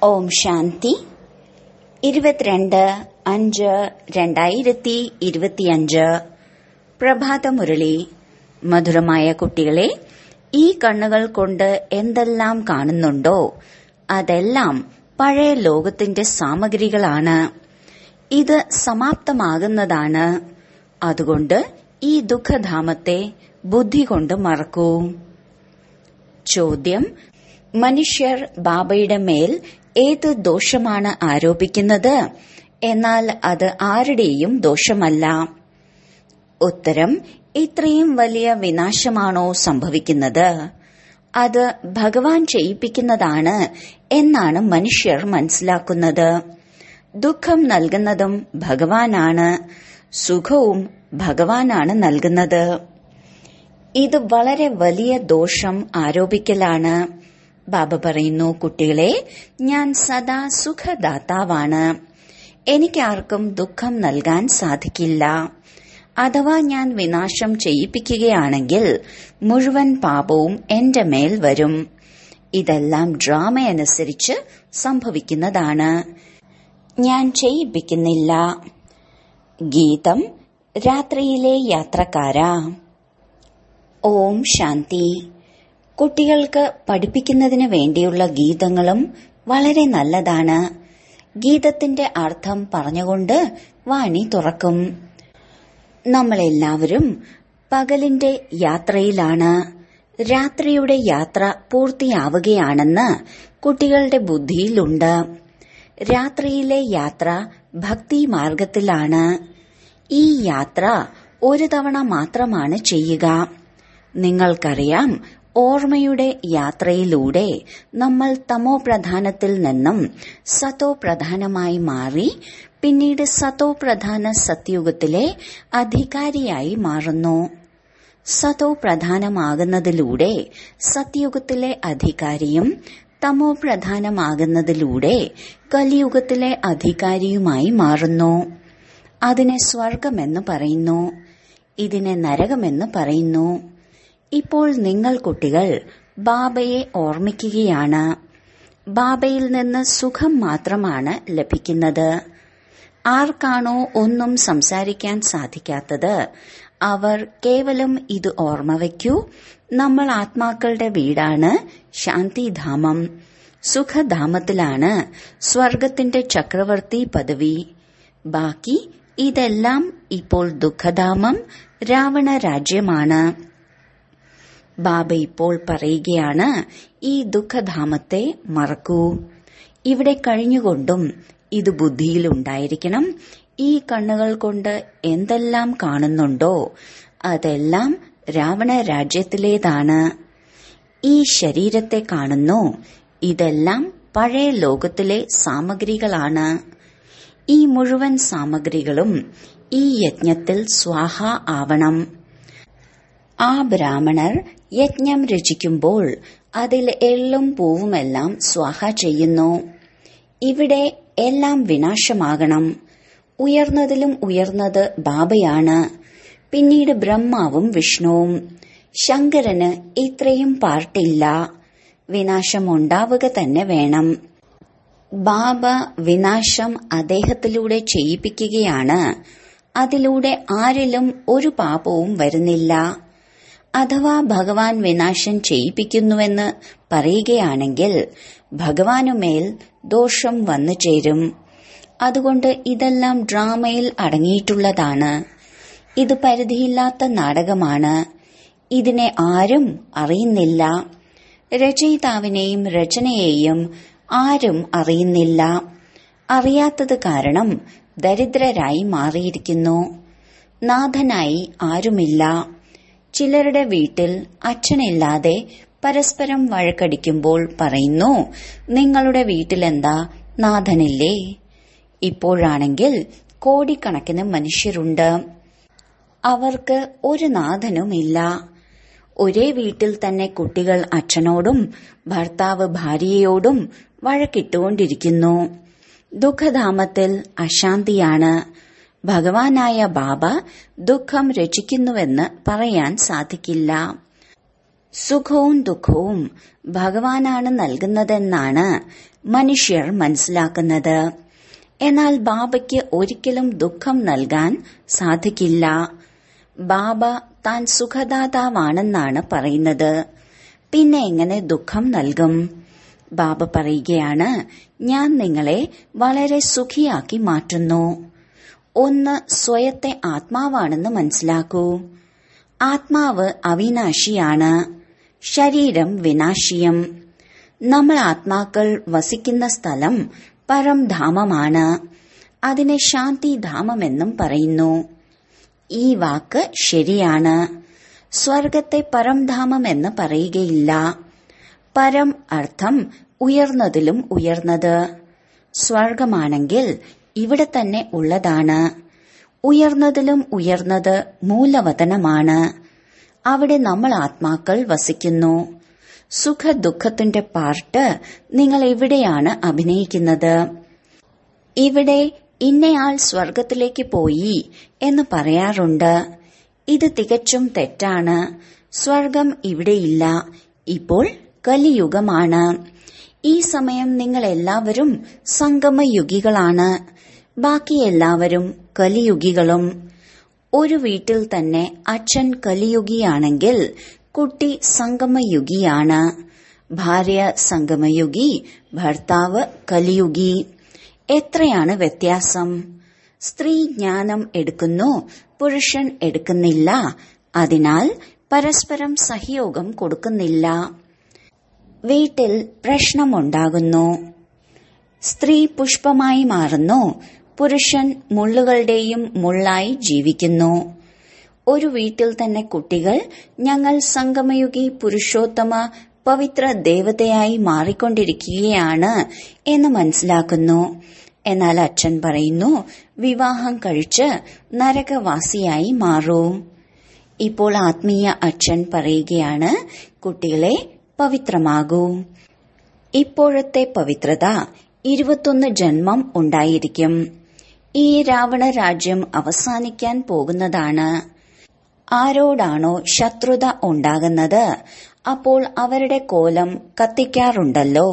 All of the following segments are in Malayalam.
ഓം ശാന്തി ഇരുപത്തിരണ്ട് അഞ്ച് രണ്ടായിരത്തി ഇരുപത്തിയഞ്ച് പ്രഭാതമുരളി മധുരമായ കുട്ടികളെ ഈ കണ്ണുകൾ കൊണ്ട് എന്തെല്ലാം കാണുന്നുണ്ടോ അതെല്ലാം പഴയ ലോകത്തിന്റെ സാമഗ്രികളാണ് ഇത് സമാപ്തമാകുന്നതാണ് അതുകൊണ്ട് ഈ ദുഃഖധാമത്തെ ബുദ്ധി കൊണ്ട് മറക്കൂ ചോദ്യം മനുഷ്യർ ബാബയുടെ മേൽ ഏത് ദോഷമാണ് ആരോപിക്കുന്നത് എന്നാൽ അത് ആരുടെയും ദോഷമല്ല ഉത്തരം ഇത്രയും വലിയ വിനാശമാണോ സംഭവിക്കുന്നത് അത് ഭഗവാൻ ചെയ്യിപ്പിക്കുന്നതാണ് എന്നാണ് മനുഷ്യർ മനസ്സിലാക്കുന്നത് ദുഃഖം നൽകുന്നതും ഭഗവാനാണ് സുഖവും ഭഗവാനാണ് നൽകുന്നത് ഇത് വളരെ വലിയ ദോഷം ആരോപിക്കലാണ് ബാബ പറയുന്നു കുട്ടികളെ ഞാൻ സദാ സുഖദാതാവാണ് എനിക്കാർക്കും ദുഃഖം നൽകാൻ സാധിക്കില്ല അഥവാ ഞാൻ വിനാശം ചെയ്യിപ്പിക്കുകയാണെങ്കിൽ മുഴുവൻ പാപവും എന്റെ മേൽ വരും ഇതെല്ലാം ഡ്രാമ അനുസരിച്ച് സംഭവിക്കുന്നതാണ് ഞാൻ ചെയ്യിപ്പിക്കുന്നില്ല ഗീതം രാത്രിയിലെ യാത്രക്കാരാ ഓം ശാന്തി കുട്ടികൾക്ക് പഠിപ്പിക്കുന്നതിന് വേണ്ടിയുള്ള ഗീതങ്ങളും വളരെ നല്ലതാണ് ഗീതത്തിന്റെ അർത്ഥം പറഞ്ഞുകൊണ്ട് വാണി തുറക്കും നമ്മളെല്ലാവരും പകലിന്റെ യാത്രയിലാണ് രാത്രിയുടെ യാത്ര പൂർത്തിയാവുകയാണെന്ന് കുട്ടികളുടെ ബുദ്ധിയിലുണ്ട് രാത്രിയിലെ യാത്ര ഭക്തി മാർഗത്തിലാണ് ഈ യാത്ര ഒരു തവണ മാത്രമാണ് ചെയ്യുക നിങ്ങൾക്കറിയാം ഓർമ്മയുടെ യാത്രയിലൂടെ നമ്മൾ തമോ പ്രധാനത്തിൽ നിന്നും സതോ പ്രധാനമായി മാറി പിന്നീട് സതോ പ്രധാന സത്യുഗത്തിലെ അധികാരിയായി മാറുന്നു സതോ പ്രധാനമാകുന്നതിലൂടെ സത്യുഗത്തിലെ അധികാരിയും തമോ പ്രധാനമാകുന്നതിലൂടെ കലിയുഗത്തിലെ അധികാരിയുമായി മാറുന്നു അതിനെ സ്വർഗമെന്ന് പറയുന്നു ഇതിനെ നരകമെന്ന് പറയുന്നു ഇപ്പോൾ നിങ്ങൾ കുട്ടികൾ ബാബയെ ഓർമ്മിക്കുകയാണ് ബാബയിൽ നിന്ന് സുഖം മാത്രമാണ് ലഭിക്കുന്നത് ആർക്കാണോ ഒന്നും സംസാരിക്കാൻ സാധിക്കാത്തത് അവർ കേവലം ഇത് ഓർമ്മ വയ്ക്കൂ നമ്മൾ ആത്മാക്കളുടെ വീടാണ് ശാന്തിധാമം സുഖധാമത്തിലാണ് സ്വർഗത്തിന്റെ ചക്രവർത്തി പദവി ബാക്കി ഇതെല്ലാം ഇപ്പോൾ ദുഃഖധാമം രാവണ രാജ്യമാണ് ബാബ ഇപ്പോൾ പറയുകയാണ് ഈ ദുഃഖധാമത്തെ മറക്കൂ ഇവിടെ കഴിഞ്ഞുകൊണ്ടും ഇത് ബുദ്ധിയിലുണ്ടായിരിക്കണം ഈ കണ്ണുകൾ കൊണ്ട് എന്തെല്ലാം കാണുന്നുണ്ടോ അതെല്ലാം രാവണ രാജ്യത്തിലേതാണ് ഈ ശരീരത്തെ കാണുന്നു ഇതെല്ലാം പഴയ ലോകത്തിലെ സാമഗ്രികളാണ് ഈ മുഴുവൻ സാമഗ്രികളും ഈ യജ്ഞത്തിൽ സ്വാഹ ആവണം ആ ബ്രാഹ്മണർ യജ്ഞം രചിക്കുമ്പോൾ അതിൽ എള്ളും പൂവുമെല്ലാം സ്വാഹ ചെയ്യുന്നു ഇവിടെ എല്ലാം വിനാശമാകണം ഉയർന്നതിലും ഉയർന്നത് ബാബയാണ് പിന്നീട് ബ്രഹ്മാവും വിഷ്ണുവും ശങ്കരന് ഇത്രയും പാർട്ടില്ല വിനാശം ഉണ്ടാവുക തന്നെ വേണം ബാബ വിനാശം അദ്ദേഹത്തിലൂടെ ചെയ്യിപ്പിക്കുകയാണ് അതിലൂടെ ആരിലും ഒരു പാപവും വരുന്നില്ല അഥവാ ഭഗവാൻ വിനാശം ചെയ്യിപ്പിക്കുന്നുവെന്ന് പറയുകയാണെങ്കിൽ ഭഗവാനുമേൽ ദോഷം വന്നു ചേരും അതുകൊണ്ട് ഇതെല്ലാം ഡ്രാമയിൽ അടങ്ങിയിട്ടുള്ളതാണ് ഇത് പരിധിയില്ലാത്ത നാടകമാണ് ഇതിനെ ആരും അറിയുന്നില്ല രചയിതാവിനെയും രചനയെയും ആരും അറിയുന്നില്ല അറിയാത്തത് കാരണം ദരിദ്രരായി മാറിയിരിക്കുന്നു നാഥനായി ആരുമില്ല ചിലരുടെ വീട്ടിൽ അച്ഛനില്ലാതെ പരസ്പരം വഴക്കടിക്കുമ്പോൾ പറയുന്നു നിങ്ങളുടെ വീട്ടിലെന്താ നാഥനില്ലേ ഇപ്പോഴാണെങ്കിൽ കോടിക്കണക്കിന് മനുഷ്യരുണ്ട് അവർക്ക് ഒരു നാഥനുമില്ല ഒരേ വീട്ടിൽ തന്നെ കുട്ടികൾ അച്ഛനോടും ഭർത്താവ് ഭാര്യയോടും വഴക്കിട്ടുകൊണ്ടിരിക്കുന്നു ദുഃഖധാമത്തിൽ അശാന്തിയാണ് ഭഗവാനായ ബാബ ദുഃഖം രചിക്കുന്നുവെന്ന് പറയാൻ സാധിക്കില്ല സുഖവും ദുഃഖവും ഭഗവാനാണ് നൽകുന്നതെന്നാണ് മനുഷ്യർ മനസ്സിലാക്കുന്നത് എന്നാൽ ബാബയ്ക്ക് ഒരിക്കലും ദുഃഖം നൽകാൻ സാധിക്കില്ല ബാബ താൻ സുഖദാതാവാണെന്നാണ് പറയുന്നത് പിന്നെ എങ്ങനെ ദുഃഖം നൽകും ബാബ പറയുകയാണ് ഞാൻ നിങ്ങളെ വളരെ സുഖിയാക്കി മാറ്റുന്നു ഒന്ന് സ്വയത്തെ ആത്മാവാണെന്ന് മനസ്സിലാക്കൂ ആത്മാവ് അവിനാശിയാണ് ശരീരം വിനാശിയം നമ്മൾ ആത്മാക്കൾ വസിക്കുന്ന സ്ഥലം പരംധാമമാണ് അതിനെ ശാന്തിധാമമെന്നും പറയുന്നു ഈ വാക്ക് ശരിയാണ് സ്വർഗത്തെ പരംധാമം എന്ന് പറയുകയില്ല പരം അർത്ഥം ഉയർന്നതിലും ഉയർന്നത് സ്വർഗമാണെങ്കിൽ ഇവിടെ തന്നെ ഉള്ളതാണ് ഉയർന്നതിലും ഉയർന്നത് മൂലവതനമാണ് അവിടെ നമ്മൾ ആത്മാക്കൾ വസിക്കുന്നു സുഖ ദുഃഖത്തിന്റെ പാർട്ട് നിങ്ങൾ എവിടെയാണ് അഭിനയിക്കുന്നത് ഇവിടെ ഇന്നയാൾ സ്വർഗത്തിലേക്ക് പോയി എന്ന് പറയാറുണ്ട് ഇത് തികച്ചും തെറ്റാണ് സ്വർഗം ഇവിടെയില്ല ഇപ്പോൾ കലിയുഗമാണ് ഈ സമയം നിങ്ങൾ എല്ലാവരും സംഗമയുഗികളാണ് ബാക്കി എല്ലാവരും കലിയുഗികളും ഒരു വീട്ടിൽ തന്നെ അച്ഛൻ കലിയുഗിയാണെങ്കിൽ കുട്ടി സംഗമയുഗിയാണ് ഭാര്യ സംഗമയുഗി ഭർത്താവ് കലിയുഗി എത്രയാണ് വ്യത്യാസം സ്ത്രീ ജ്ഞാനം എടുക്കുന്നു പുരുഷൻ എടുക്കുന്നില്ല അതിനാൽ പരസ്പരം സഹയോഗം കൊടുക്കുന്നില്ല വീട്ടിൽ പ്രശ്നമുണ്ടാകുന്നു സ്ത്രീ പുഷ്പമായി മാറുന്നു പുരുഷൻ മുള്ളുകളുടെയും മുള്ളായി ജീവിക്കുന്നു ഒരു വീട്ടിൽ തന്നെ കുട്ടികൾ ഞങ്ങൾ സംഗമയുഗി പുരുഷോത്തമ പവിത്ര ദേവതയായി മാറിക്കൊണ്ടിരിക്കുകയാണ് എന്ന് മനസ്സിലാക്കുന്നു എന്നാൽ അച്ഛൻ പറയുന്നു വിവാഹം കഴിച്ച് നരകവാസിയായി മാറൂ ഇപ്പോൾ ആത്മീയ അച്ഛൻ പറയുകയാണ് കുട്ടികളെ പവിത്രമാകൂ ഇപ്പോഴത്തെ പവിത്രത ഇരുപത്തൊന്ന് ജന്മം ഉണ്ടായിരിക്കും ഈ രാവണ രാജ്യം അവസാനിക്കാൻ പോകുന്നതാണ് ആരോടാണോ ശത്രുത ഉണ്ടാകുന്നത് അപ്പോൾ അവരുടെ കോലം കത്തിക്കാറുണ്ടല്ലോ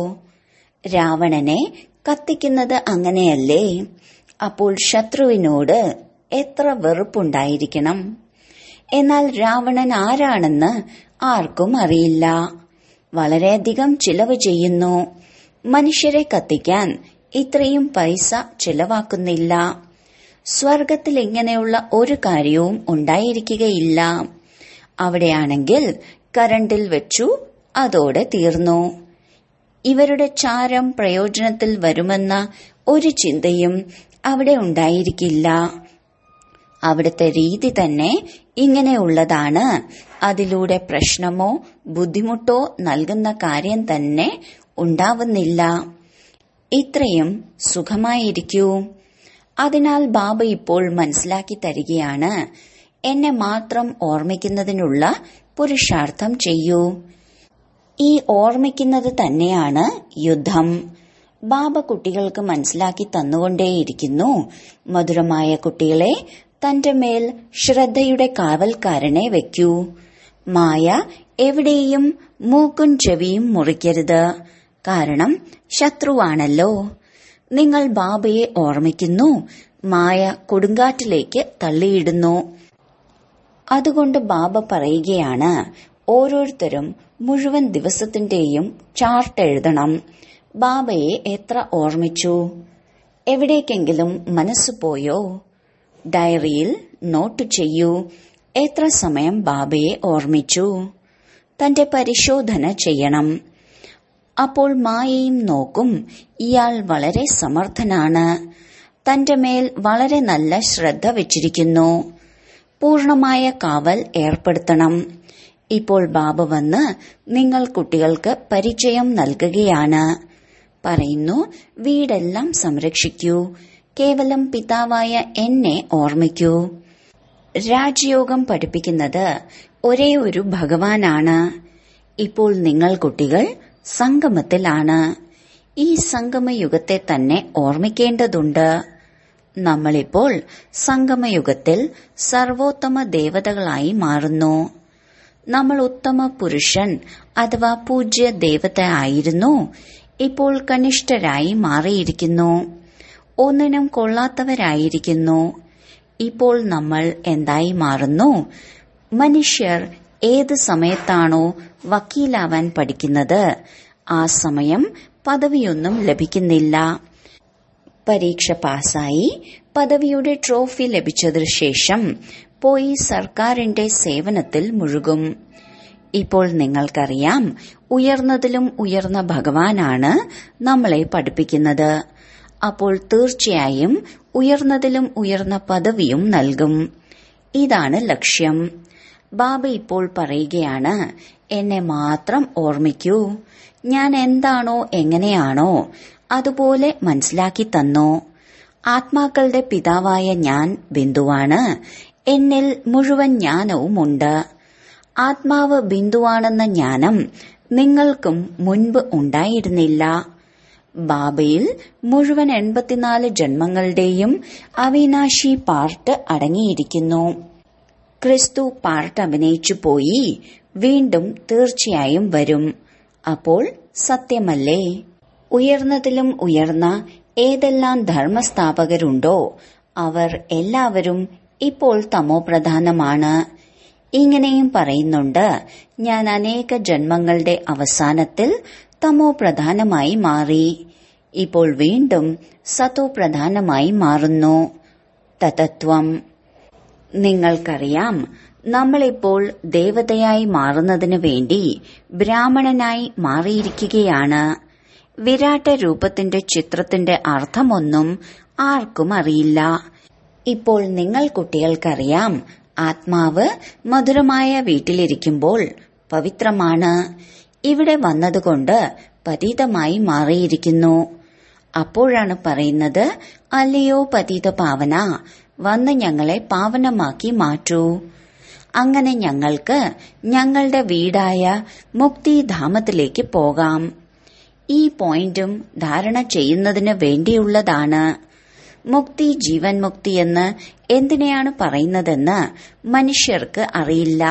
രാവണനെ കത്തിക്കുന്നത് അങ്ങനെയല്ലേ അപ്പോൾ ശത്രുവിനോട് എത്ര വെറുപ്പുണ്ടായിരിക്കണം എന്നാൽ രാവണൻ ആരാണെന്ന് ആർക്കും അറിയില്ല വളരെയധികം ചിലവ് ചെയ്യുന്നു മനുഷ്യരെ കത്തിക്കാൻ ഇത്രയും പൈസ ചിലവാക്കുന്നില്ല സ്വർഗത്തിൽ ഇങ്ങനെയുള്ള ഒരു കാര്യവും ഉണ്ടായിരിക്കുകയില്ല അവിടെയാണെങ്കിൽ കരണ്ടിൽ വെച്ചു അതോടെ തീർന്നു ഇവരുടെ ചാരം പ്രയോജനത്തിൽ വരുമെന്ന ഒരു ചിന്തയും അവിടെ ഉണ്ടായിരിക്കില്ല അവിടുത്തെ രീതി തന്നെ ഇങ്ങനെയുള്ളതാണ് അതിലൂടെ പ്രശ്നമോ ബുദ്ധിമുട്ടോ നൽകുന്ന കാര്യം തന്നെ ഉണ്ടാവുന്നില്ല ഇത്രയും സുഖമായിരിക്കൂ അതിനാൽ ബാബ ഇപ്പോൾ മനസ്സിലാക്കി തരികയാണ് എന്നെ മാത്രം ഓർമ്മിക്കുന്നതിനുള്ള പുരുഷാർത്ഥം ചെയ്യൂ ഈ ഓർമ്മിക്കുന്നത് തന്നെയാണ് യുദ്ധം ബാബ കുട്ടികൾക്ക് മനസ്സിലാക്കി തന്നുകൊണ്ടേയിരിക്കുന്നു മധുരമായ കുട്ടികളെ തന്റെ മേൽ ശ്രദ്ധയുടെ കാവൽക്കാരനെ വെക്കൂ മായ എവിടെയും മൂക്കും ചെവിയും മുറിക്കരുത് കാരണം ശത്രുവാണല്ലോ നിങ്ങൾ ബാബയെ ഓർമ്മിക്കുന്നു മായ കൊടുങ്കാറ്റിലേക്ക് തള്ളിയിടുന്നു അതുകൊണ്ട് ബാബ പറയുകയാണ് ഓരോരുത്തരും മുഴുവൻ ദിവസത്തിന്റെയും ചാർട്ട് എഴുതണം ബാബയെ എത്ര ഓർമ്മിച്ചു എവിടേക്കെങ്കിലും മനസ്സ് പോയോ ഡയറിയിൽ നോട്ട് ചെയ്യൂ എത്ര സമയം ബാബയെ ഓർമ്മിച്ചു തന്റെ പരിശോധന ചെയ്യണം അപ്പോൾ മായയും നോക്കും ഇയാൾ വളരെ സമർത്ഥനാണ് തന്റെ മേൽ വളരെ നല്ല ശ്രദ്ധ വെച്ചിരിക്കുന്നു പൂർണമായ കാവൽ ഏർപ്പെടുത്തണം ഇപ്പോൾ ബാബ വന്ന് നിങ്ങൾ കുട്ടികൾക്ക് പരിചയം നൽകുകയാണ് പറയുന്നു വീടെല്ലാം സംരക്ഷിക്കൂ കേവലം പിതാവായ എന്നെ ഓർമ്മിക്കൂ രാജയോഗം പഠിപ്പിക്കുന്നത് ഒരേ ഒരു ഭഗവാനാണ് ഇപ്പോൾ നിങ്ങൾ കുട്ടികൾ സംഗമത്തിലാണ് ഈ സംഗമയുഗത്തെ തന്നെ ഓർമ്മിക്കേണ്ടതുണ്ട് നമ്മളിപ്പോൾ സംഗമയുഗത്തിൽ സർവോത്തമ ദേവതകളായി മാറുന്നു നമ്മൾ ഉത്തമ പുരുഷൻ അഥവാ പൂജ്യ ദേവത ആയിരുന്നു ഇപ്പോൾ കനിഷ്ഠരായി മാറിയിരിക്കുന്നു ഒന്നിനും കൊള്ളാത്തവരായിരിക്കുന്നു ഇപ്പോൾ നമ്മൾ എന്തായി മാറുന്നു മനുഷ്യർ ഏത് സമയത്താണോ വക്കീലാവാൻ പഠിക്കുന്നത് ആ സമയം പദവിയൊന്നും ലഭിക്കുന്നില്ല പരീക്ഷ പാസ്സായി പദവിയുടെ ട്രോഫി ലഭിച്ചതിനു ശേഷം പോയി സർക്കാരിന്റെ സേവനത്തിൽ മുഴുകും ഇപ്പോൾ നിങ്ങൾക്കറിയാം ഉയർന്നതിലും ഉയർന്ന ഭഗവാനാണ് നമ്മളെ പഠിപ്പിക്കുന്നത് അപ്പോൾ തീർച്ചയായും ഉയർന്നതിലും ഉയർന്ന പദവിയും നൽകും ഇതാണ് ലക്ഷ്യം ബാബ ഇപ്പോൾ പറയുകയാണ് എന്നെ മാത്രം ഓർമ്മിക്കൂ ഞാൻ എന്താണോ എങ്ങനെയാണോ അതുപോലെ മനസ്സിലാക്കി തന്നോ ആത്മാക്കളുടെ പിതാവായ ഞാൻ ബിന്ദുവാണ് എന്നിൽ മുഴുവൻ ജ്ഞാനവുമുണ്ട് ആത്മാവ് ബിന്ദുവാണെന്ന ജ്ഞാനം നിങ്ങൾക്കും മുൻപ് ഉണ്ടായിരുന്നില്ല ബാബയിൽ മുഴുവൻ എൺപത്തിനാല് ജന്മങ്ങളുടെയും അവിനാശി പാർട്ട് അടങ്ങിയിരിക്കുന്നു ക്രിസ്തു പാർട്ട് അഭിനയിച്ചു പോയി വീണ്ടും തീർച്ചയായും വരും അപ്പോൾ സത്യമല്ലേ ഉയർന്നതിലും ഉയർന്ന ഏതെല്ലാം ധർമ്മസ്ഥാപകരുണ്ടോ അവർ എല്ലാവരും ഇപ്പോൾ തമോപ്രധാനമാണ് ഇങ്ങനെയും പറയുന്നുണ്ട് ഞാൻ അനേക ജന്മങ്ങളുടെ അവസാനത്തിൽ തമോ പ്രധാനമായി മാറി ഇപ്പോൾ വീണ്ടും സതോ പ്രധാനമായി മാറുന്നു തതത്വം നിങ്ങൾക്കറിയാം നമ്മളിപ്പോൾ ദേവതയായി മാറുന്നതിനു വേണ്ടി ബ്രാഹ്മണനായി മാറിയിരിക്കുകയാണ് വിരാട്ട രൂപത്തിന്റെ ചിത്രത്തിന്റെ അർത്ഥമൊന്നും ആർക്കും അറിയില്ല ഇപ്പോൾ നിങ്ങൾ കുട്ടികൾക്കറിയാം ആത്മാവ് മധുരമായ വീട്ടിലിരിക്കുമ്പോൾ പവിത്രമാണ് ഇവിടെ വന്നതുകൊണ്ട് പതീതമായി മാറിയിരിക്കുന്നു അപ്പോഴാണ് പറയുന്നത് അല്ലയോ പതീത പാവന വന്ന് ഞങ്ങളെ പാവനമാക്കി മാറ്റൂ അങ്ങനെ ഞങ്ങൾക്ക് ഞങ്ങളുടെ വീടായ മുക്തിധാമത്തിലേക്ക് പോകാം ഈ പോയിന്റും ധാരണ ചെയ്യുന്നതിന് വേണ്ടിയുള്ളതാണ് മുക്തി ജീവൻ മുക്തി എന്ന് എന്തിനെയാണ് പറയുന്നതെന്ന് മനുഷ്യർക്ക് അറിയില്ല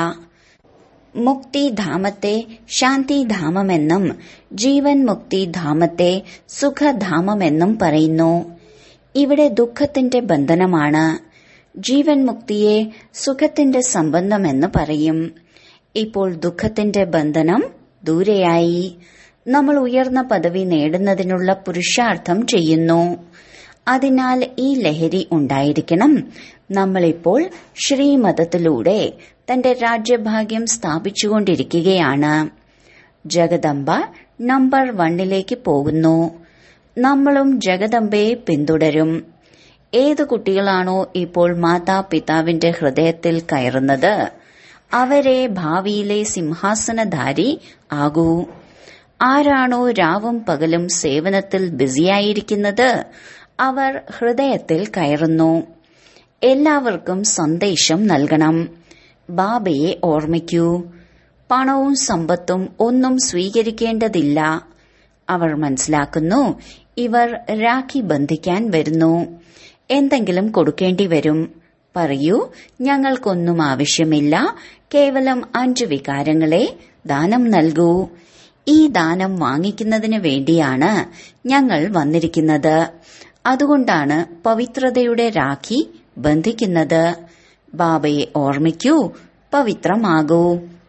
മുക്തിധാമത്തെ ശാന്തിധാമമെന്നും ജീവൻ മുക്തിധാമത്തെ സുഖധാമമെന്നും പറയുന്നു ഇവിടെ ദുഃഖത്തിന്റെ ബന്ധനമാണ് ജീവൻ മുക്തിയെ സുഖത്തിന്റെ സംബന്ധമെന്ന് പറയും ഇപ്പോൾ ദുഃഖത്തിന്റെ ബന്ധനം ദൂരെയായി നമ്മൾ ഉയർന്ന പദവി നേടുന്നതിനുള്ള പുരുഷാർത്ഥം ചെയ്യുന്നു അതിനാൽ ഈ ലഹരി ഉണ്ടായിരിക്കണം നമ്മളിപ്പോൾ ശ്രീമതത്തിലൂടെ തന്റെ രാജ്യഭാഗ്യം സ്ഥാപിച്ചുകൊണ്ടിരിക്കുകയാണ് ജഗദംബ നമ്പർ വണ്ണിലേക്ക് പോകുന്നു നമ്മളും ജഗദംബയെ പിന്തുടരും ഏത് കുട്ടികളാണോ ഇപ്പോൾ മാതാപിതാവിന്റെ ഹൃദയത്തിൽ കയറുന്നത് അവരെ ഭാവിയിലെ സിംഹാസനധാരി ആകൂ ആരാണോ രാവും പകലും സേവനത്തിൽ ബിസിയായിരിക്കുന്നത് അവർ ഹൃദയത്തിൽ കയറുന്നു എല്ലാവർക്കും സന്ദേശം നൽകണം ബാബയെ ഓർമ്മിക്കൂ പണവും സമ്പത്തും ഒന്നും സ്വീകരിക്കേണ്ടതില്ല അവർ മനസ്സിലാക്കുന്നു ഇവർ രാഖി ബന്ധിക്കാൻ വരുന്നു എന്തെങ്കിലും കൊടുക്കേണ്ടി വരും പറയൂ ഞങ്ങൾക്കൊന്നും ആവശ്യമില്ല കേവലം അഞ്ചു വികാരങ്ങളെ ദാനം നൽകൂ ഈ ദാനം വാങ്ങിക്കുന്നതിന് വേണ്ടിയാണ് ഞങ്ങൾ വന്നിരിക്കുന്നത് അതുകൊണ്ടാണ് പവിത്രതയുടെ രാഖി ബന്ധിക്കുന്നത് ബാബയെ ഓർമ്മിക്കൂ പവിത്രമാകൂ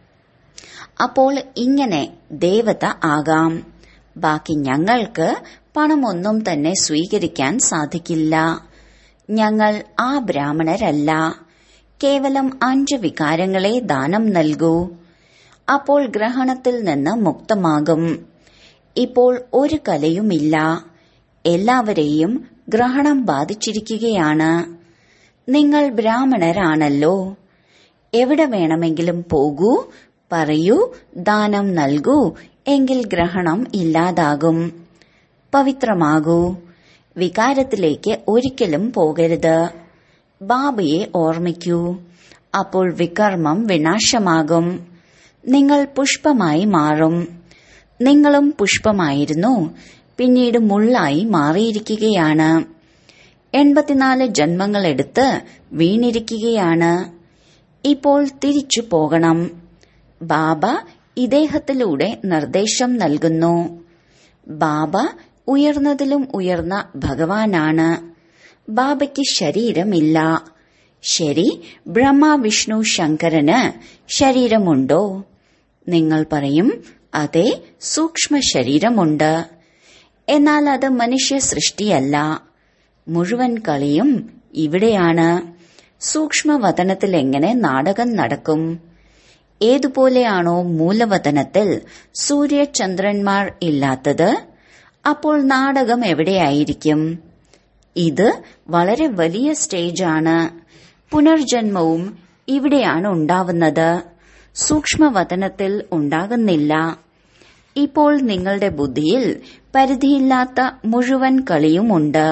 അപ്പോൾ ഇങ്ങനെ ദേവത ആകാം ബാക്കി ഞങ്ങൾക്ക് പണമൊന്നും തന്നെ സ്വീകരിക്കാൻ സാധിക്കില്ല ഞങ്ങൾ ആ ബ്രാഹ്മണരല്ല കേവലം അഞ്ച് വികാരങ്ങളെ ദാനം നൽകൂ അപ്പോൾ ഗ്രഹണത്തിൽ നിന്ന് മുക്തമാകും ഇപ്പോൾ ഒരു കലയുമില്ല എല്ലാവരെയും ഗ്രഹണം ബാധിച്ചിരിക്കുകയാണ് നിങ്ങൾ ബ്രാഹ്മണരാണല്ലോ എവിടെ വേണമെങ്കിലും പോകൂ പറയൂ ദാനം നൽകൂ എങ്കിൽ ഗ്രഹണം ഇല്ലാതാകും പവിത്രമാകൂ വികാരത്തിലേക്ക് ഒരിക്കലും പോകരുത് ബാബയെ ഓർമ്മിക്കൂ അപ്പോൾ വികർമ്മം വിനാശമാകും നിങ്ങൾ പുഷ്പമായി മാറും നിങ്ങളും പുഷ്പമായിരുന്നു പിന്നീട് മുള്ളായി മാറിയിരിക്കുകയാണ് എൺപത്തിനാല് ജന്മങ്ങളെടുത്ത് വീണിരിക്കുകയാണ് ഇപ്പോൾ തിരിച്ചു പോകണം ബാബ ഇദ്ദേഹത്തിലൂടെ നിർദ്ദേശം നൽകുന്നു ബാബ ഉയർന്നതിലും ഉയർന്ന ഭഗവാനാണ് ബാബയ്ക്ക് ശരീരമില്ല ശരി ബ്രഹ്മ വിഷ്ണു ശങ്കരന് ശരീരമുണ്ടോ നിങ്ങൾ പറയും അതെ സൂക്ഷ്മ ശരീരമുണ്ട് എന്നാൽ അത് മനുഷ്യ സൃഷ്ടിയല്ല മുഴുവൻ കളിയും ഇവിടെയാണ് സൂക്ഷ്മവതനത്തിൽ എങ്ങനെ നാടകം നടക്കും ഏതുപോലെയാണോ മൂലവതനത്തിൽ സൂര്യചന്ദ്രന്മാർ ഇല്ലാത്തത് അപ്പോൾ നാടകം എവിടെയായിരിക്കും ഇത് വളരെ വലിയ സ്റ്റേജാണ് പുനർജന്മവും ഇവിടെയാണ് ഉണ്ടാവുന്നത് സൂക്ഷ്മവതനത്തിൽ ഉണ്ടാകുന്നില്ല ഇപ്പോൾ നിങ്ങളുടെ ബുദ്ധിയിൽ പരിധിയില്ലാത്ത മുഴുവൻ കളിയുമുണ്ട്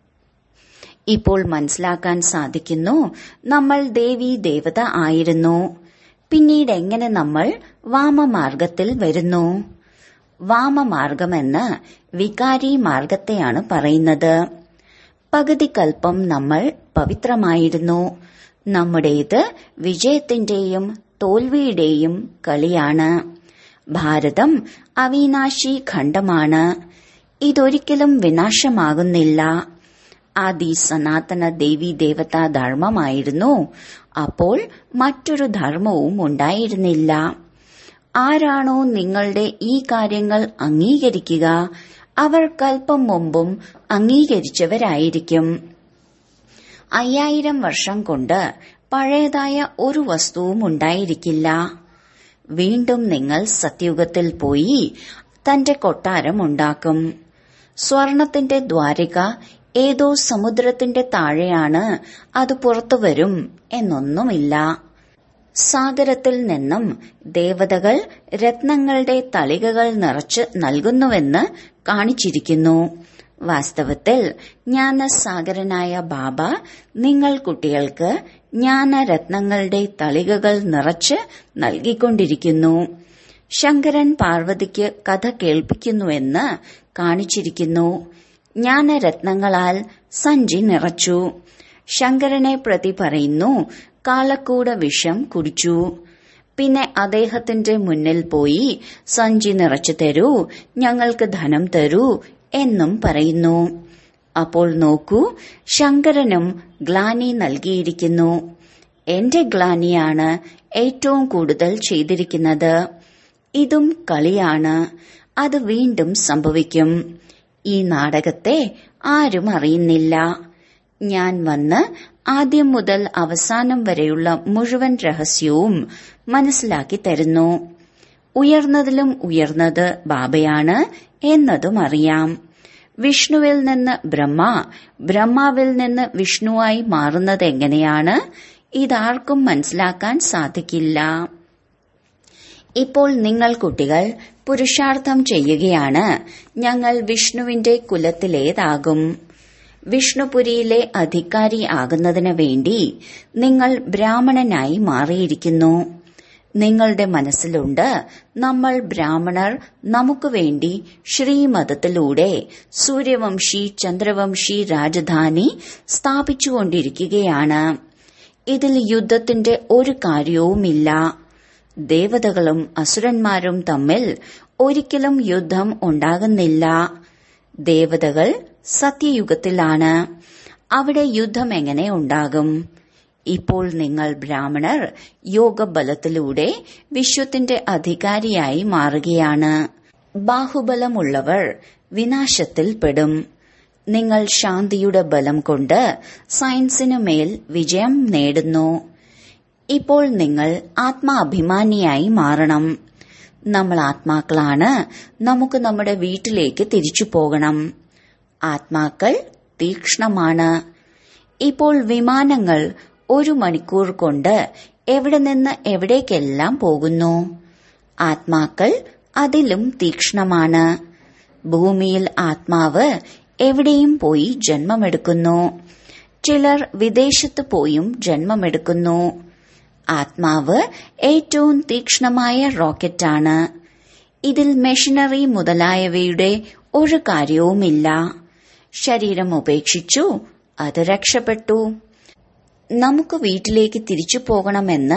ഇപ്പോൾ മനസ്സിലാക്കാൻ സാധിക്കുന്നു നമ്മൾ ദേവി ദേവത ആയിരുന്നു പിന്നീട് എങ്ങനെ നമ്മൾ വാമമാർഗത്തിൽ വരുന്നു വാമമാർഗമെന്ന് വികാരി മാർഗത്തെയാണ് പറയുന്നത് പകുതി കൽപ്പം നമ്മൾ പവിത്രമായിരുന്നു നമ്മുടേത് വിജയത്തിന്റെയും തോൽവിയുടെയും കളിയാണ് ഭാരതം അവിനാശി ഖണ്ഡമാണ് ഇതൊരിക്കലും വിനാശമാകുന്നില്ല ആദി സനാതന ദേവി ദേവതാ ധർമ്മമായിരുന്നു അപ്പോൾ മറ്റൊരു ധർമ്മവും ഉണ്ടായിരുന്നില്ല ആരാണോ നിങ്ങളുടെ ഈ കാര്യങ്ങൾ അംഗീകരിക്കുക അവർ കൽപ്പം മുമ്പും അംഗീകരിച്ചവരായിരിക്കും അയ്യായിരം വർഷം കൊണ്ട് പഴയതായ ഒരു വസ്തുവും ഉണ്ടായിരിക്കില്ല വീണ്ടും നിങ്ങൾ സത്യുഗത്തിൽ പോയി തന്റെ കൊട്ടാരം ഉണ്ടാക്കും സ്വർണത്തിന്റെ ദ്വാരിക ഏതോ സമുദ്രത്തിന്റെ താഴെയാണ് അത് പുറത്തുവരും എന്നൊന്നുമില്ല സാഗരത്തിൽ നിന്നും ദേവതകൾ രത്നങ്ങളുടെ തളികകൾ നിറച്ച് നൽകുന്നുവെന്ന് കാണിച്ചിരിക്കുന്നു വാസ്തവത്തിൽ ജ്ഞാനസാഗരനായ ബാബ നിങ്ങൾ കുട്ടികൾക്ക് ജ്ഞാനരത്നങ്ങളുടെ തളികകൾ നിറച്ച് നൽകിക്കൊണ്ടിരിക്കുന്നു ശങ്കരൻ പാർവതിക്ക് കഥ കേൾപ്പിക്കുന്നുവെന്ന് കാണിച്ചിരിക്കുന്നു ജ്ഞാനരത്നങ്ങളാൽ സഞ്ചി നിറച്ചു ശങ്കരനെ പ്രതി പറയുന്നു കാളക്കൂട വിഷം കുടിച്ചു പിന്നെ അദ്ദേഹത്തിന്റെ മുന്നിൽ പോയി സഞ്ചി നിറച്ചു തരൂ ഞങ്ങൾക്ക് ധനം തരൂ എന്നും പറയുന്നു അപ്പോൾ നോക്കൂ ശങ്കരനും ഗ്ലാനി നൽകിയിരിക്കുന്നു എന്റെ ഗ്ലാനിയാണ് ഏറ്റവും കൂടുതൽ ചെയ്തിരിക്കുന്നത് ഇതും കളിയാണ് അത് വീണ്ടും സംഭവിക്കും ഈ നാടകത്തെ ആരും അറിയുന്നില്ല ഞാൻ വന്ന് ആദ്യം മുതൽ അവസാനം വരെയുള്ള മുഴുവൻ രഹസ്യവും മനസ്സിലാക്കി തരുന്നു ഉയർന്നതിലും ഉയർന്നത് ബാബയാണ് എന്നതും അറിയാം വിഷ്ണുവിൽ നിന്ന് ബ്രഹ്മ ബ്രഹ്മാവിൽ നിന്ന് വിഷ്ണുവായി മാറുന്നത് എങ്ങനെയാണ് ഇതാർക്കും മനസ്സിലാക്കാൻ സാധിക്കില്ല ഇപ്പോൾ നിങ്ങൾ കുട്ടികൾ പുരുഷാർത്ഥം ചെയ്യുകയാണ് ഞങ്ങൾ വിഷ്ണുവിന്റെ കുലത്തിലേതാകും വിഷ്ണുപുരിയിലെ അധികാരി ആകുന്നതിന് വേണ്ടി നിങ്ങൾ ബ്രാഹ്മണനായി മാറിയിരിക്കുന്നു നിങ്ങളുടെ മനസ്സിലുണ്ട് നമ്മൾ ബ്രാഹ്മണർ നമുക്ക് വേണ്ടി ശ്രീമതത്തിലൂടെ സൂര്യവംശി ചന്ദ്രവംശി രാജധാനി സ്ഥാപിച്ചുകൊണ്ടിരിക്കുകയാണ് ഇതിൽ യുദ്ധത്തിന്റെ ഒരു കാര്യവുമില്ല ദേവതകളും അസുരന്മാരും തമ്മിൽ ഒരിക്കലും യുദ്ധം ഉണ്ടാകുന്നില്ല ദേവതകൾ സത്യയുഗത്തിലാണ് അവിടെ യുദ്ധം എങ്ങനെ ഉണ്ടാകും ഇപ്പോൾ നിങ്ങൾ ബ്രാഹ്മണർ യോഗബലത്തിലൂടെ വിശ്വത്തിന്റെ അധികാരിയായി മാറുകയാണ് ബാഹുബലമുള്ളവർ വിനാശത്തിൽ പെടും നിങ്ങൾ ശാന്തിയുടെ ബലം കൊണ്ട് സയൻസിനു മേൽ വിജയം നേടുന്നു ഇപ്പോൾ നിങ്ങൾ ആത്മാഭിമാനിയായി മാറണം നമ്മൾ ആത്മാക്കളാണ് നമുക്ക് നമ്മുടെ വീട്ടിലേക്ക് തിരിച്ചു പോകണം ആത്മാക്കൾ തീക്ഷ്ണമാണ് ഇപ്പോൾ വിമാനങ്ങൾ ഒരു മണിക്കൂർ കൊണ്ട് എവിടെ നിന്ന് എവിടേക്കെല്ലാം പോകുന്നു ആത്മാക്കൾ അതിലും തീക്ഷ്ണമാണ് ഭൂമിയിൽ ആത്മാവ് എവിടെയും പോയി ജന്മമെടുക്കുന്നു ചിലർ വിദേശത്ത് പോയും ജന്മമെടുക്കുന്നു ആത്മാവ് ഏറ്റവും തീക്ഷ്ണമായ റോക്കറ്റാണ് ഇതിൽ മെഷീനറി മുതലായവയുടെ ഒരു കാര്യവുമില്ല ശരീരം ഉപേക്ഷിച്ചു അത് രക്ഷപ്പെട്ടു നമുക്ക് വീട്ടിലേക്ക് തിരിച്ചു പോകണമെന്ന്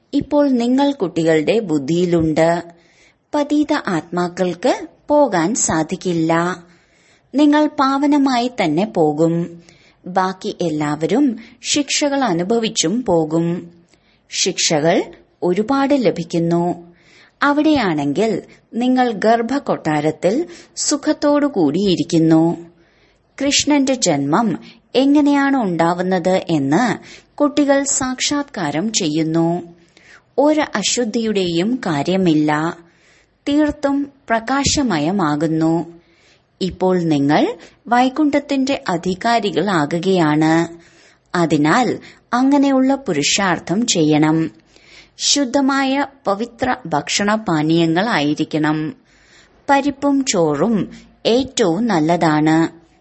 ഇപ്പോൾ നിങ്ങൾ കുട്ടികളുടെ ബുദ്ധിയിലുണ്ട് പതീത ആത്മാക്കൾക്ക് പോകാൻ സാധിക്കില്ല നിങ്ങൾ പാവനമായി തന്നെ പോകും ബാക്കി എല്ലാവരും ശിക്ഷകൾ അനുഭവിച്ചും പോകും ശിക്ഷകൾ ഒരുപാട് ലഭിക്കുന്നു അവിടെയാണെങ്കിൽ നിങ്ങൾ ഗർഭകൊട്ടാരത്തിൽ സുഖത്തോടു കൂടിയിരിക്കുന്നു കൃഷ്ണന്റെ ജന്മം എങ്ങനെയാണ് ഉണ്ടാവുന്നത് എന്ന് കുട്ടികൾ സാക്ഷാത്കാരം ചെയ്യുന്നു ഒരു അശുദ്ധിയുടെയും കാര്യമില്ല തീർത്തും പ്രകാശമയമാകുന്നു ഇപ്പോൾ നിങ്ങൾ വൈകുണ്ഠത്തിന്റെ അധികാരികളാകുകയാണ് അതിനാൽ അങ്ങനെയുള്ള പുരുഷാർത്ഥം ചെയ്യണം ശുദ്ധമായ പവിത്ര ഭക്ഷണ പാനീയങ്ങളായിരിക്കണം പരിപ്പും ചോറും ഏറ്റവും നല്ലതാണ്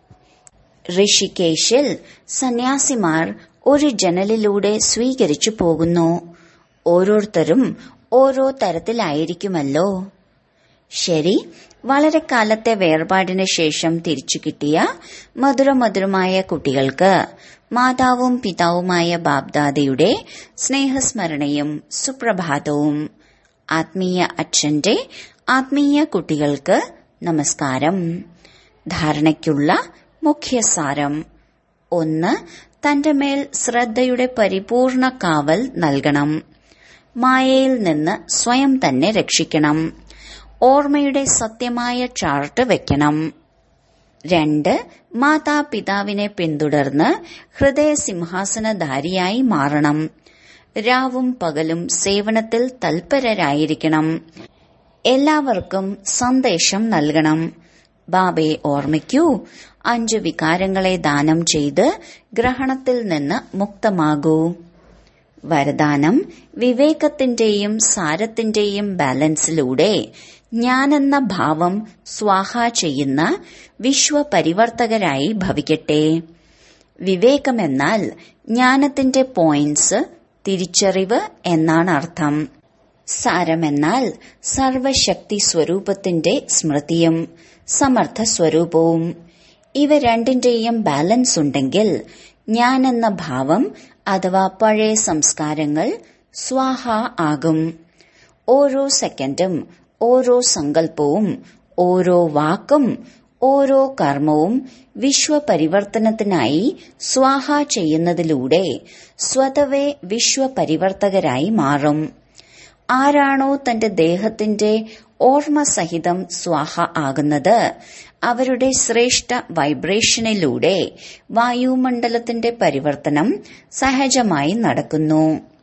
ഋഷികേശിൽ സന്യാസിമാർ ഒരു ജനലിലൂടെ സ്വീകരിച്ചു പോകുന്നു ഓരോരുത്തരും ഓരോ തരത്തിലായിരിക്കുമല്ലോ ശരി വളരെ കാലത്തെ വേർപാടിന് ശേഷം തിരിച്ചു കിട്ടിയ മധുരമധുരമായ കുട്ടികൾക്ക് മാതാവും പിതാവുമായ ബാബ്ദാദയുടെ സ്നേഹസ്മരണയും സുപ്രഭാതവും ആത്മീയ അച്ഛന്റെ ആത്മീയ കുട്ടികൾക്ക് നമസ്കാരം ധാരണയ്ക്കുള്ള മുഖ്യസാരം ഒന്ന് തന്റെ മേൽ ശ്രദ്ധയുടെ പരിപൂർണ കാവൽ നൽകണം മായയിൽ നിന്ന് സ്വയം തന്നെ രക്ഷിക്കണം ഓർമ്മയുടെ സത്യമായ ചാർട്ട് വെക്കണം രണ്ട് മാതാപിതാവിനെ പിന്തുടർന്ന് ഹൃദയസിംഹാസനധാരിയായി മാറണം രാവും പകലും സേവനത്തിൽ തൽപരരായിരിക്കണം എല്ലാവർക്കും സന്ദേശം നൽകണം ബാബയെ ഓർമ്മിക്കൂ അഞ്ച് വികാരങ്ങളെ ദാനം ചെയ്ത് ഗ്രഹണത്തിൽ നിന്ന് മുക്തമാകൂ വരദാനം വിവേകത്തിന്റെയും സാരത്തിന്റെയും ബാലൻസിലൂടെ ഞാനെന്ന ഭാവം സ്വാഹ ചെയ്യുന്ന വിശ്വപരിവർത്തകരായി ഭവിക്കട്ടെ വിവേകമെന്നാൽ ജ്ഞാനത്തിന്റെ പോയിന്റ്സ് തിരിച്ചറിവ് എന്നാണ് അർത്ഥം സാരമെന്നാൽ സർവശക്തി സ്വരൂപത്തിന്റെ സ്മൃതിയും സമർത്ഥ സ്വരൂപവും ഇവ രണ്ടിന്റെയും ബാലൻസ് ഉണ്ടെങ്കിൽ ഞാനെന്ന ഭാവം അഥവാ പഴയ സംസ്കാരങ്ങൾ സ്വാഹ ആകും ഓരോ സെക്കൻഡും ഓരോ സങ്കല്പവും ഓരോ വാക്കും ഓരോ കർമ്മവും വിശ്വപരിവർത്തനത്തിനായി സ്വാഹ ചെയ്യുന്നതിലൂടെ സ്വതവേ വിശ്വപരിവർത്തകരായി മാറും ആരാണോ തന്റെ ദേഹത്തിന്റെ ഓർമ്മ സഹിതം സ്വാഹ ആകുന്നത് അവരുടെ ശ്രേഷ്ഠ വൈബ്രേഷനിലൂടെ വായുമണ്ഡലത്തിന്റെ പരിവർത്തനം സഹജമായി നടക്കുന്നു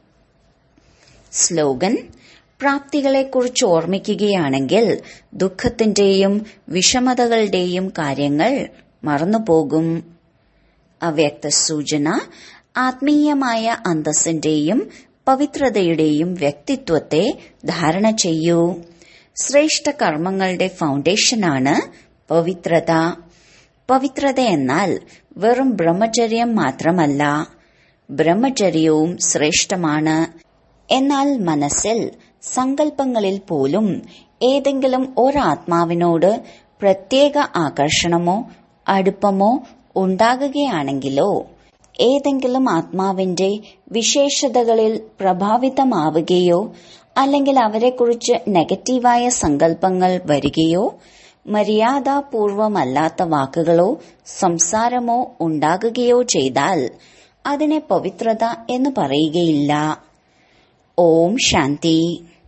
സ്ലോഗൻ പ്രാപ്തികളെക്കുറിച്ച് ഓർമ്മിക്കുകയാണെങ്കിൽ ദുഃഖത്തിന്റെയും വിഷമതകളുടെയും കാര്യങ്ങൾ മറന്നുപോകും അവ്യക്ത സൂചന ആത്മീയമായ അന്തസ്സിന്റെയും പവിത്രതയുടെയും വ്യക്തിത്വത്തെ ധാരണ ചെയ്യൂ ശ്രേഷ്ഠ കർമ്മങ്ങളുടെ ഫൗണ്ടേഷനാണ് പവിത്രത പവിത്രത എന്നാൽ വെറും ബ്രഹ്മചര്യം മാത്രമല്ല ബ്രഹ്മചര്യവും ശ്രേഷ്ഠമാണ് എന്നാൽ മനസ്സിൽ സങ്കല്പങ്ങളിൽ പോലും ഏതെങ്കിലും ഒരാത്മാവിനോട് പ്രത്യേക ആകർഷണമോ അടുപ്പമോ ഉണ്ടാകുകയാണെങ്കിലോ ഏതെങ്കിലും ആത്മാവിന്റെ വിശേഷതകളിൽ പ്രഭാവിതമാവുകയോ അല്ലെങ്കിൽ അവരെക്കുറിച്ച് നെഗറ്റീവായ സങ്കല്പങ്ങൾ വരികയോ മര്യാദാപൂർവമല്ലാത്ത വാക്കുകളോ സംസാരമോ ഉണ്ടാകുകയോ ചെയ്താൽ അതിനെ പവിത്രത എന്ന് പറയുകയില്ല ഓം ശാന്തി